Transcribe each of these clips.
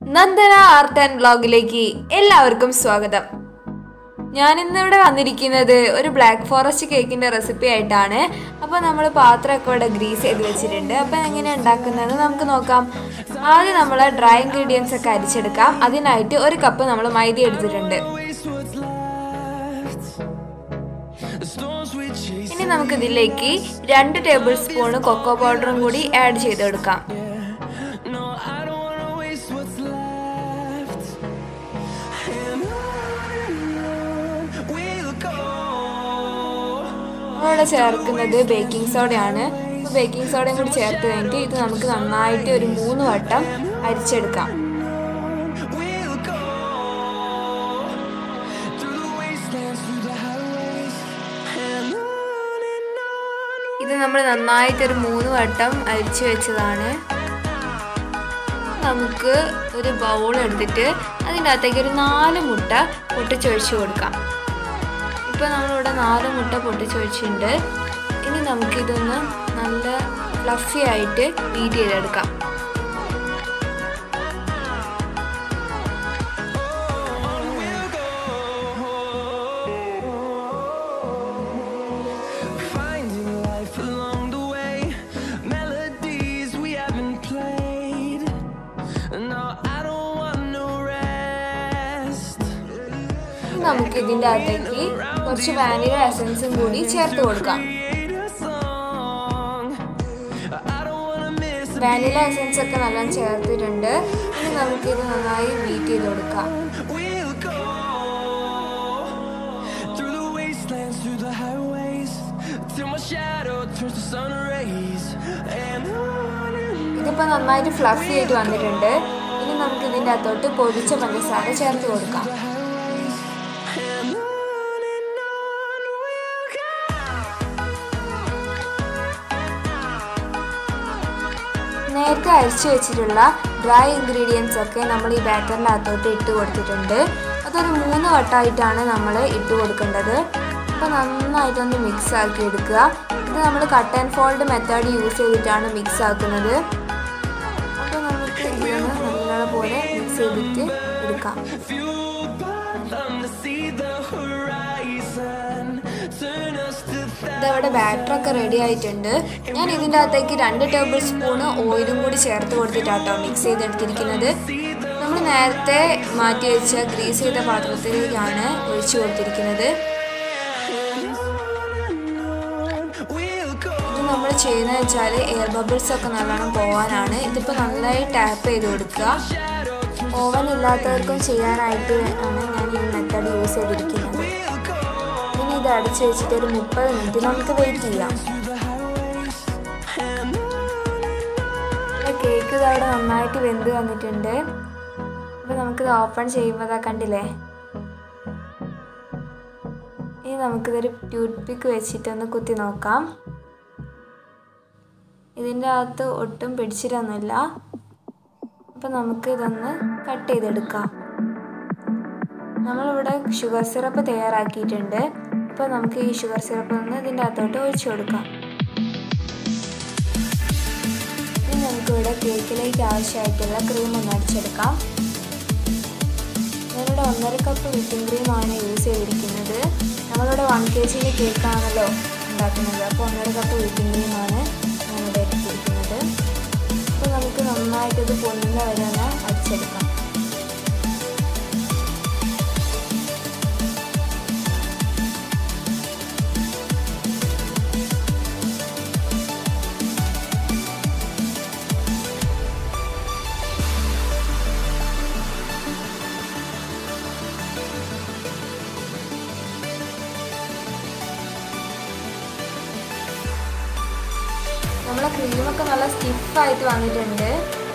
Nandana art and ബ്ലോഗിലേക്ക് എല്ലാവർക്കും സ്വാഗതം ഞാൻ ഇന്നിവിടെ വന്നിരിക്കുന്നത് ഒരു ബ്ലാക്ക് ഫോറസ്റ്റ് കേക്കിൻ്റെ റെസിപ്പി ആയിട്ടാണ് അപ്പോൾ നമ്മൾ പാത്രമൊക്കെ ഇവിടെ ഗ്രീസ് ചെയ്ത് വെച്ചിട്ടുണ്ട് അപ്പോൾ എങ്ങനെ ഉണ്ടാക്കുന്നതെന്ന് നമുക്ക് നോക്കാം ആദ്യം നമ്മൾ ഡ്രൈ ഇൻഗ്രീഡിയൻസ് ഒക്കെ അരിച്ചെടുക്കാം അതിനായിട്ട് ഒരു കപ്പ് നമ്മൾ മൈദ എടുത്തിട്ടുണ്ട് ഇനി നമുക്ക് ഇതിലേക്ക് രണ്ട് ടേബിൾ സ്പൂൺ കൊക്കോ പൗഡറും കൂടി ആഡ് ചെയ്തെടുക്കാം നമ്മളിവിടെ ചേർക്കുന്നത് ബേക്കിംഗ് സോഡയാണ് ബേക്കിംഗ് സോഡയും കൂടി ചേർത്ത് കഴിഞ്ഞിട്ട് ഇത് നമുക്ക് നന്നായിട്ട് ഒരു മൂന്ന് വട്ടം അരിച്ചെടുക്കാം ഇത് നമ്മൾ നന്നായിട്ട് ഒരു മൂന്ന് വട്ടം അരിച്ചു വെച്ചതാണ് നമുക്ക് ഒരു ബൗൾ എടുത്തിട്ട് അതിൻ്റെ അകത്തേക്ക് ഒരു നാല് മുട്ട പൊട്ടിച്ചൊഴിച്ച് കൊടുക്കാം ഇപ്പോൾ നമ്മളിവിടെ നാല് മുട്ട പൊട്ടിച്ചൊഴിച്ചിട്ടുണ്ട് ഇനി നമുക്കിതൊന്ന് നല്ല ഫ്ലഫി ആയിട്ട് ബീറ്റ് ചെയ്തെടുക്കാം Finding life along the way, melodies we haven't played. No, I don't want no rest. ഇനി നമുക്ക് ഇതിൻ്റെ അകത്തേക്ക് കുറച്ച് വാനില എസൻസും കൂടി ചേർത്ത് കൊടുക്കാം Create a song. I don't wanna miss a vanilla essence ഒക്കെ നല്ല ചേർത്തിട്ടുണ്ട് ഇനി നമുക്കിത് നന്നായി ബീറ്റ് ചെയ്ത് കൊടുക്കാം We'll go through the wastelands, through the highways, till my shadow turns to sun rays. And on and ഇതിപ്പോൾ നന്നായിട്ട് ഫ്ലഫി ആയിട്ട് വന്നിട്ടുണ്ട് ഇനി നമുക്ക് ഇതിൻ്റെ അകത്തോട്ട് പൊടിച്ച പഞ്ചസാര ചേർത്ത് കൊടുക്കാം highways, and on and on we'll go. നേരത്തെ അരിച്ചു വെച്ചിട്ടുള്ള ഡ്രൈ ഇൻഗ്രീഡിയൻസ് ഒക്കെ നമ്മൾ ഈ ബാറ്ററിനകത്തോട്ട് ഇട്ട് കൊടുത്തിട്ടുണ്ട് അതൊരു മൂന്ന് വട്ടമായിട്ടാണ് നമ്മൾ ഇട്ട് കൊടുക്കേണ്ടത് അപ്പോൾ നന്നായിട്ടൊന്ന് മിക്സ് ആക്കി എടുക്കുക ഇത് നമ്മൾ cut and fold method use ചെയ്തിട്ടാണ് മിക്സ് ആക്കുന്നത് അപ്പോൾ നമുക്ക് ഇതൊന്ന് നല്ലപോലെ മിക്സ് ചെയ്തിട്ട് എടുക്കാം Fueled by them to see the horizon, turn us to ഇതവിടെ ബാറ്ററൊക്കെ റെഡി ആയിട്ടുണ്ട് ഞാൻ ഇതിൻ്റെ അകത്തേക്ക് രണ്ട് ടേബിൾ സ്പൂണ് ഓയിലും കൂടി ചേർത്ത് കൊടുത്തിട്ടാട്ടോ മിക്സ് ചെയ്തെടുത്തിരിക്കുന്നത് നമ്മൾ നേരത്തെ മാറ്റി വെച്ച ഗ്രീസ് ചെയ്ത പാത്രത്തിലേക്കാണ് ഒഴിച്ചു കൊടുത്തിരിക്കുന്നത് we'll go. ഇത് നമ്മൾ ചെയ്യുന്നത് വെച്ചാൽ എയർ ബബിൾസ് ഒക്കെ നല്ലോണം പോകാനാണ് ഇതിപ്പോൾ നന്നായി ടാപ്പ് ചെയ്ത് കൊടുക്കുക ഓവൻ ഇല്ലാത്തവർക്കും ചെയ്യാനായിട്ട് ആണ് ഞാൻ ഈ മെത്തേഡ് യൂസ് ചെയ്തിരിക്കുന്നത് ഇനി ഇത് അടച്ചു വെച്ചിട്ട് ഒരു മുപ്പത് മിനിറ്റ് നമുക്ക് വെയിറ്റ് ചെയ്യാം കേക്ക് ഇത് അവിടെ നന്നായിട്ട് വെന്ത് വന്നിട്ടുണ്ട് അപ്പോൾ നമുക്കിത് ഓപ്പൺ ചെയ്യുമ്പോൾ ദാ കണ്ടില്ലേ ഇനി നമുക്കിതൊരു ട്യൂത്ത് പിക്ക് വെച്ചിട്ടൊന്ന് കുത്തി നോക്കാം ഇതിൻ്റെ അകത്ത് ഒട്ടും പിടിച്ചിട്ടൊന്നുമില്ല അപ്പോൾ നമുക്ക് ഇതൊന്ന് കട്ട് ചെയ്തെടുക്കാം നമ്മളിവിടെ ഷുഗർ സിറപ്പ് തയ്യാറാക്കിയിട്ടുണ്ട് അപ്പോൾ നമുക്ക് ഈ ഷുഗർ സിറപ്പ് ഒന്ന് ഇതിൻ്റെ അകത്തോട്ട് ഒഴിച്ചു കൊടുക്കാം ഇനി നമുക്കിവിടെ കേക്കിലേക്ക് ആവശ്യമായിട്ടുള്ള ക്രീം ഒന്ന് അടിച്ചെടുക്കാം ഞാനിവിടെ ഒന്നര കപ്പ് വിപ്പിംഗ് ക്രീമാണ് യൂസ് ചെയ്തിരിക്കുന്നത് നമ്മളിവിടെ വൺ കെ ജിൻ്റെ കേക്കാണല്ലോ ഉണ്ടാക്കുന്നത് അപ്പോൾ ഒന്നര കപ്പ് വിപ്പിംഗ് ക്രീമാണ് ഞാനിവിടെ എടുത്തിരിക്കുന്നത് അപ്പോൾ നമുക്ക് നന്നായിട്ട് ഇത് പൊന്നുന്ന വരെ ഒന്ന് അടിച്ചെടുക്കാം നമ്മളെ ക്രീമൊക്കെ നല്ല സ്റ്റിഫായിട്ട് വന്നിട്ടുണ്ട്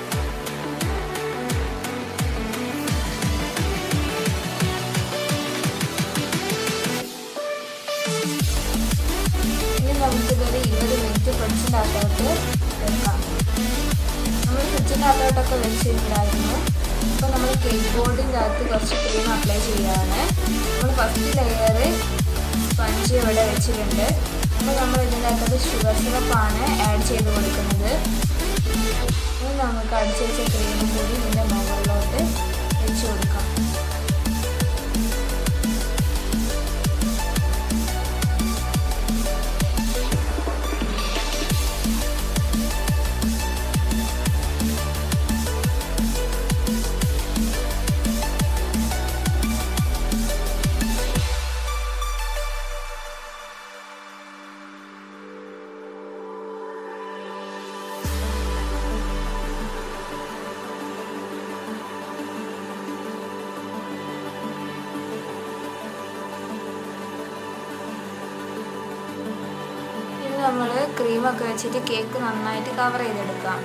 ഇനി നമുക്കിതൊരു ഇരുപത് മിനിറ്റ് ഫ്രിഡ്ജിൻ്റെ അകത്തോട്ട് വെക്കാം നമ്മൾ ഫ്രിഡ്ജിൻ്റെ അകത്തോട്ടൊക്കെ വെച്ചിട്ടുണ്ടായിരുന്നു ഇപ്പോൾ നമ്മൾ കേക്ക് ബോർഡിൻ്റെ അകത്ത് കുറച്ച് ക്രീം അപ്ലൈ ചെയ്യുകയാണ് നമ്മൾ ഫസ്റ്റ് ലെയർ സ്പഞ്ച് ഇവിടെ വെച്ചിട്ടുണ്ട് അപ്പോൾ നമ്മൾ ഇതിൻ്റെ അകത്ത് ഷുഗർ സിറപ്പാണ് ആഡ് ചെയ്ത് കൊടുക്കുന്നത് ഇനി നമുക്ക് അടിച്ചു വെച്ച ക്രീമും കൂടി ഇതിൻ്റെ മുകളിലോട്ട് നമ്മൾ ക്രീമൊക്കെ വെച്ചിട്ട് കേക്ക് നന്നായിട്ട് കവർ ചെയ്തെടുക്കാം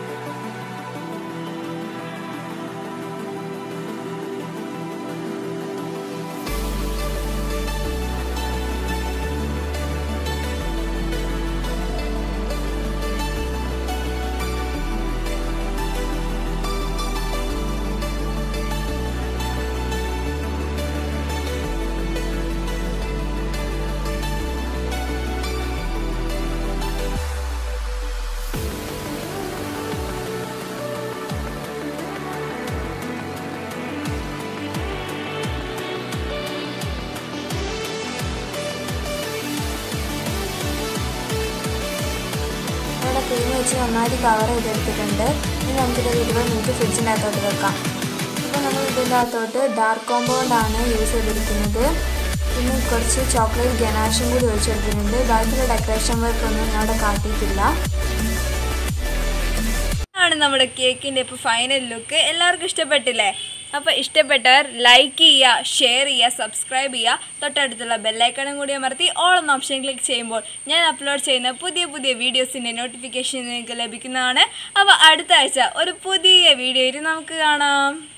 ഇവിടെ ക്രീം വെച്ച് നന്നായിട്ട് കവർ ചെയ്തെടുത്തിട്ടുണ്ട് ഇനി നമുക്കിത് ഇരുപത് മിനിറ്റ് ഫ്രിഡ്ജിൻ്റെ അകത്തോട്ട് വെക്കാം ഇപ്പോൾ നമ്മൾ ഇതിൻ്റെ അകത്തോട്ട് ഡാർക്ക് കോമ്പൗണ്ടാണ് യൂസ് ചെയ്തിരിക്കുന്നത് പിന്നെ കുറച്ച് ചോക്ലേറ്റ് ഗനാഷും കൂടി ഒഴിച്ചെടുത്തിട്ടുണ്ട് ബാക്കിയുള്ള ഡെക്കറേഷൻ വർക്ക് ഒന്നും ഞാൻ അവിടെ കാട്ടിയിട്ടില്ല ആണ് നമ്മുടെ കേക്കിൻ്റെ ഇപ്പോൾ ഫൈനൽ ലുക്ക് എല്ലാവർക്കും ഇഷ്ടപ്പെട്ടില്ലേ അപ്പോൾ ഇഷ്ടപ്പെട്ടവർ ലൈക്ക് ചെയ്യുക ഷെയർ ചെയ്യുക സബ്സ്ക്രൈബ് ചെയ്യുക തൊട്ടടുത്തുള്ള ബെല്ലൈക്കണും കൂടി അമർത്തി ഓൾ എന്ന ഓപ്ഷൻ ക്ലിക്ക് ചെയ്യുമ്പോൾ ഞാൻ അപ്ലോഡ് ചെയ്യുന്ന പുതിയ പുതിയ വീഡിയോസിൻ്റെ നോട്ടിഫിക്കേഷൻ നിങ്ങൾക്ക് ലഭിക്കുന്നതാണ് അപ്പോൾ അടുത്ത ആഴ്ച ഒരു പുതിയ വീഡിയോയിൽ നമുക്ക് കാണാം